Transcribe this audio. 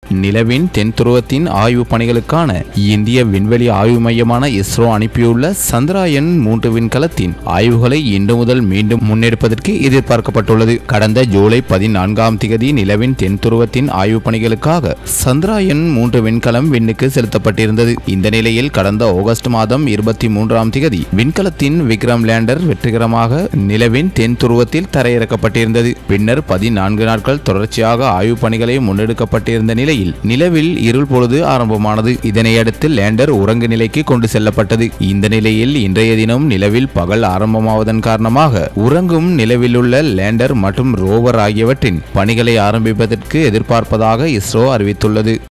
நிலவின் தென் துருவத்தின் ஆய்வு பணிகளுக்கான இந்திய விண்வெளி ஆய்வு மையமான இஸ்ரோ அனுப்பியுள்ள சந்திராயன் மூன்று விண்கலத்தின் ஆய்வுகளை இன்று முதல் மீண்டும் முன்னெடுப்பதற்கு எதிர்பார்க்கப்பட்டுள்ளது கடந்த ஜூலை பதினான்காம் திகதி நிலவின் தென் துருவத்தின் ஆய்வு பணிகளுக்காக சந்திராயன் மூன்று விண்கலம் விண்ணுக்கு செலுத்தப்பட்டிருந்தது இந்த நிலையில் கடந்த ஆகஸ்ட் மாதம் இருபத்தி மூன்றாம் திகதி விண்கலத்தின் விக்ரம் லேண்டர் வெற்றிகரமாக நிலவின் தென் துருவத்தில் தரையிறக்கப்பட்டிருந்தது பின்னர் பதினான்கு நாட்கள் தொடர்ச்சியாக ஆய்வு பணிகளை முன்னெடுக்கப்பட்டிருந்த நிலையில் நிலவில் இருள் பொழுது ஆரம்பமானது இதனையடுத்து லேண்டர் உறங்கு நிலைக்கு கொண்டு செல்லப்பட்டது இந்த நிலையில் இன்றைய தினம் நிலவில் பகல் ஆரம்பமாவதன் காரணமாக உறங்கும் நிலவிலுள்ள லேண்டர் மற்றும் ரோவர் ஆகியவற்றின் பணிகளை ஆரம்பிப்பதற்கு எதிர்பார்ப்பதாக இஸ்ரோ அறிவித்துள்ளது